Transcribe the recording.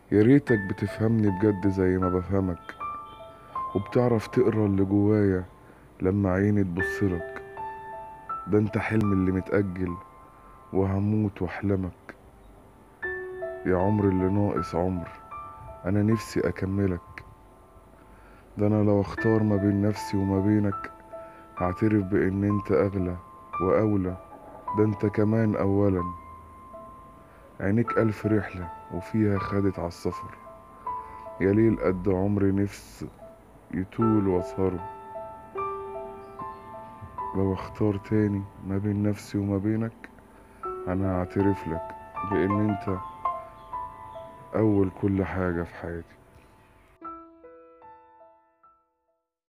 يا ريتك بتفهمني بجد زي ما بفهمك وبتعرف تقرا اللي جوايا لما عيني تبصلك ده انت حلم اللي متأجل وهموت واحلمك يا عمر اللي ناقص عمر انا نفسي اكملك ده انا لو اختار ما بين نفسي وما بينك هعترف بان انت اغلى واولى ده انت كمان اولا عينيك الف رحلة وفيها خدت عالسفر يا ليل قد عمري نفس يطول واسهره لو اختار تاني ما بين نفسي وما بينك انا هعترف لك بان انت اول كل حاجة في حياتي